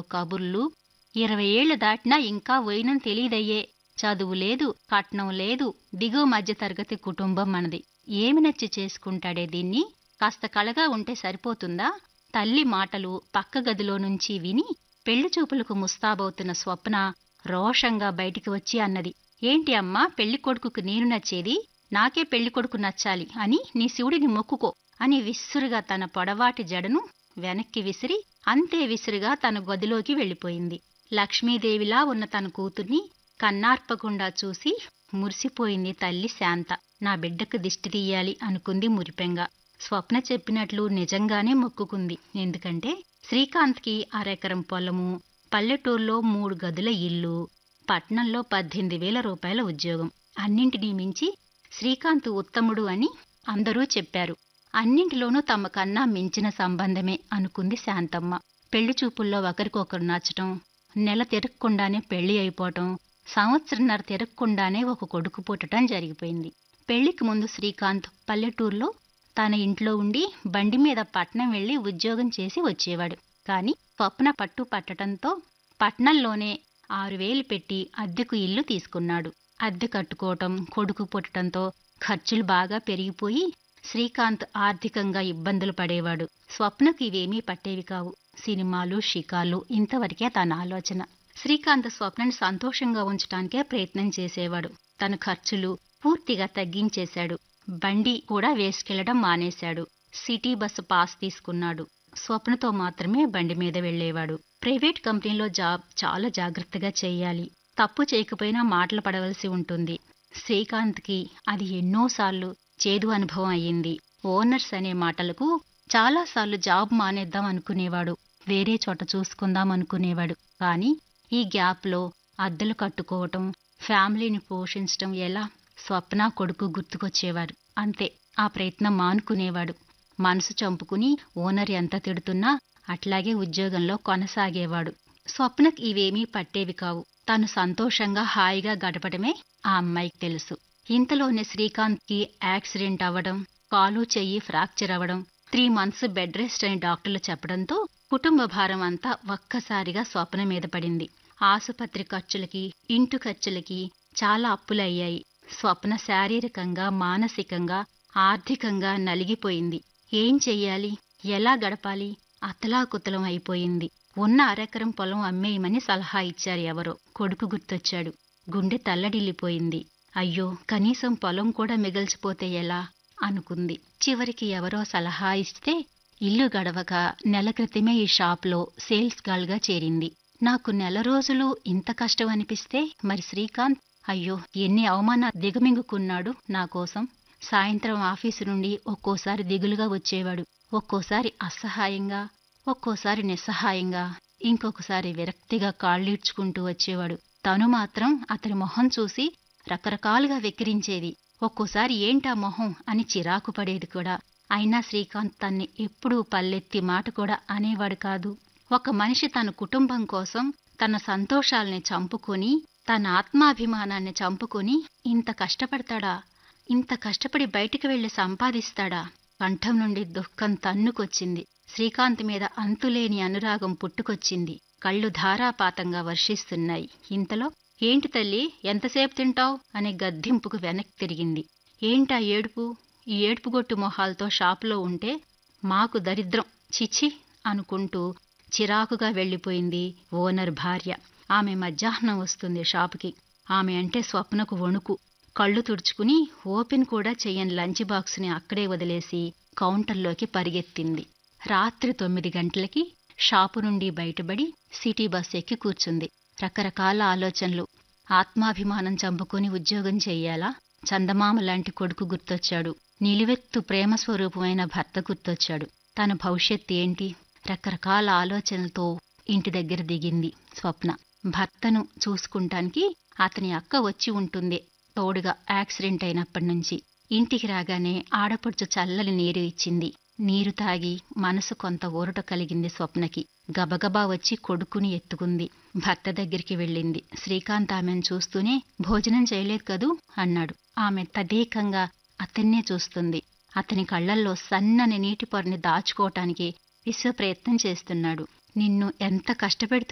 కబుర్లు ఇరవై ఏళ్లు దాటినా ఇంకా పోయినం తెలీదయ్యే చదువు లేదు కట్నం లేదు దిగువ మధ్య తరగతి కుటుంబం మనది ఏమి నచ్చి చేసుకుంటాడే దీన్ని కాస్త కళగా ఉంటే సరిపోతుందా తల్లి మాటలు పక్క గదిలో నుంచి విని పెళ్లి చూపులకు ముస్తాబవుతున్న స్వప్న రోషంగా బయటికి వచ్చి అన్నది ఏంటి అమ్మా పెళ్లి కొడుకుకు నేను నచ్చేది నాకే పెళ్లి కొడుకు నచ్చాలి అని నీ శివుడిని మొక్కుకో అని విసురుగా తన పొడవాటి జడను వెనక్కి విసిరి అంతే విసురుగా తన గదిలోకి వెళ్ళిపోయింది లక్ష్మీదేవిలా ఉన్న తన కూతుర్ని కన్నార్పకుండా చూసి మురిసిపోయింది తల్లి శాంత నా బిడ్డకు దిష్టి తీయాలి అనుకుంది మురిపెంగా స్వప్న చెప్పినట్లు నిజంగానే మొక్కుకుంది ఎందుకంటే శ్రీకాంత్కి అరెకరం పొలము పల్లెటూరులో మూడు గదుల ఇల్లు పట్నంలో పద్దెనిమిది వేల రూపాయల ఉద్యోగం అన్నింటినీ మించి శ్రీకాంత్ ఉత్తముడు అని అందరూ చెప్పారు అన్నింటిలోనూ తమకన్నా మించిన సంబంధమే అనుకుంది శాంతమ్మ పెళ్లి చూపుల్లో ఒకరికొకరు నచ్చటం నెల తిరగకుండానే పెళ్లి అయిపోవటం సంవత్సరంన్నర తిరగకుండానే ఒక కొడుకు పుట్టడం జరిగిపోయింది పెళ్లికి ముందు శ్రీకాంత్ పల్లెటూరులో తన ఇంట్లో ఉండి బండి మీద పట్నం వెళ్లి ఉద్యోగం చేసి వచ్చేవాడు కాని స్వప్న పట్టు పట్టడంతో పట్నంలోనే ఆరు వేలు పెట్టి అద్దెకు ఇల్లు తీసుకున్నాడు అద్దె కట్టుకోవటం కొడుకు పుట్టడంతో ఖర్చులు బాగా పెరిగిపోయి శ్రీకాంత్ ఆర్థికంగా ఇబ్బందులు పడేవాడు స్వప్నకు ఇవేమీ పట్టేవి కావు సినిమాలు షికాలు ఇంతవరకే తన ఆలోచన శ్రీకాంత్ స్వప్నని సంతోషంగా ఉంచటానికే ప్రయత్నం చేసేవాడు తన ఖర్చులు పూర్తిగా తగ్గించేశాడు బండి కూడా వేసుకెళ్లడం మానేశాడు సిటీ బస్సు పాస్ తీసుకున్నాడు స్వప్నతో మాత్రమే బండి మీద వెళ్లేవాడు ప్రైవేట్ కంపెనీలో జాబ్ చాలా జాగ్రత్తగా చేయాలి తప్పు చేయకపోయినా మాటలు పడవలసి ఉంటుంది శ్రీకాంత్కి అది ఎన్నోసార్లు చేదు అనుభవం అయ్యింది ఓనర్స్ అనే మాటలకు చాలాసార్లు జాబ్ మానేద్దాం అనుకునేవాడు వేరే చోట చూసుకుందాం అనుకునేవాడు కాని ఈ గ్యాప్లో అద్దెలు కట్టుకోవటం ఫ్యామిలీని పోషించటం ఎలా స్వప్న కొడుకు గుర్తుకొచ్చేవాడు అంతే ఆ ప్రయత్నం మానుకునేవాడు మనసు చంపుకుని ఓనర్ ఎంత తిడుతున్నా అట్లాగే ఉద్యోగంలో కొనసాగేవాడు స్వప్నకి ఇవేమీ పట్టేవి కావు తను సంతోషంగా హాయిగా గడపడమే ఆ అమ్మాయికి తెలుసు ఇంతలోనే శ్రీకాంత్కి యాక్సిడెంట్ అవ్వడం కాలు చెయ్యి ఫ్రాక్చర్ అవ్వడం త్రీ మంత్స్ బెడ్ రెస్ట్ అని డాక్టర్లు చెప్పడంతో కుటుంబ భారం అంతా ఒక్కసారిగా స్వప్న మీద పడింది ఆసుపత్రి ఖర్చులకి ఇంటి ఖర్చులకి చాలా అప్పులయ్యాయి స్వప్న శారీరకంగా మానసికంగా ఆర్థికంగా నలిగిపోయింది ఏం చెయ్యాలి ఎలా గడపాలి అతలాకుతలం అయిపోయింది ఉన్న అరెకరం పొలం అమ్మేయమని సలహా ఇచ్చారు ఎవరో కొడుకు గుర్తొచ్చాడు గుండె తల్లడిల్లిపోయింది అయ్యో కనీసం పొలం కూడా మిగల్చిపోతే ఎలా అనుకుంది చివరికి ఎవరో సలహా ఇస్తే ఇల్లు గడవక నెల క్రితమే ఈ షాప్లో సేల్స్ గర్ల్గా చేరింది నాకు నెల రోజులు ఇంత కష్టం అనిపిస్తే మరి శ్రీకాంత్ అయ్యో ఎన్ని అవమాన దిగమింగుకున్నాడు నా కోసం సాయంత్రం ఆఫీసు నుండి ఒక్కోసారి దిగులుగా వచ్చేవాడు ఒక్కోసారి అసహాయంగా ఒక్కోసారి నిస్సహాయంగా ఇంకొకసారి విరక్తిగా కాళ్ళీడ్చుకుంటూ వచ్చేవాడు తను మాత్రం అతని మొహం చూసి రకరకాలుగా వెక్కిరించేది ఒక్కోసారి ఏంటా మొహం అని చిరాకు పడేది కూడా అయినా శ్రీకాంత్ తన్ని ఎప్పుడూ పల్లెత్తి మాట కూడా అనేవాడు కాదు ఒక మనిషి తన కుటుంబం కోసం తన సంతోషాల్ని చంపుకొని తన ఆత్మాభిమానాన్ని చంపుకొని ఇంత కష్టపడతాడా ఇంత కష్టపడి బయటికి వెళ్లి సంపాదిస్తాడా కంఠం నుండి దుఃఖం తన్నుకొచ్చింది శ్రీకాంత్ మీద అంతులేని అనురాగం పుట్టుకొచ్చింది కళ్ళు ధారాపాతంగా వర్షిస్తున్నాయి ఇంతలో ఏంటి తల్లి ఎంతసేపు తింటావ్ అనే గద్దింపుకు వెనక్కి తిరిగింది ఏంటా ఏడుపు ఈ ఏడుపుగొట్టు మొహాలతో షాపులో ఉంటే మాకు దరిద్రం చిచి అనుకుంటూ చిరాకుగా వెళ్ళిపోయింది ఓనర్ భార్య ఆమె మధ్యాహ్నం వస్తుంది షాపుకి ఆమె అంటే స్వప్నకు వణుకు కళ్ళు తుడుచుకుని ఓపెన్ కూడా చెయ్యని లంచ్ బాక్స్ని అక్కడే వదిలేసి కౌంటర్లోకి పరిగెత్తింది రాత్రి తొమ్మిది గంటలకి షాపు నుండి బయటపడి సిటీ బస్ ఎక్కి కూర్చుంది రకరకాల ఆలోచనలు ఆత్మాభిమానం చంపుకొని ఉద్యోగం చెయ్యాలా చందమామ లాంటి కొడుకు గుర్తొచ్చాడు నిలువెత్తు ప్రేమ స్వరూపమైన భర్త గుర్తొచ్చాడు తన భవిష్యత్ ఏంటి రకరకాల ఆలోచనలతో ఇంటి దగ్గర దిగింది స్వప్న భర్తను చూసుకుంటానికి అతని అక్క వచ్చి ఉంటుంది తోడుగా యాక్సిడెంట్ అయినప్పటి నుంచి ఇంటికి రాగానే ఆడపడుచు చల్లని నీరు ఇచ్చింది నీరు తాగి మనసు కొంత ఊరట కలిగింది స్వప్నకి గబగబా వచ్చి కొడుకుని ఎత్తుకుంది భర్త దగ్గరికి వెళ్ళింది శ్రీకాంత్ ఆమెను చూస్తూనే భోజనం చేయలేదు కదూ అన్నాడు ఆమె తదేకంగా అతన్నే చూస్తుంది అతని కళ్లల్లో సన్నని నీటి పొరని దాచుకోవటానికి విశ్వ ప్రయత్నం చేస్తున్నాడు నిన్ను ఎంత కష్టపెడుతూ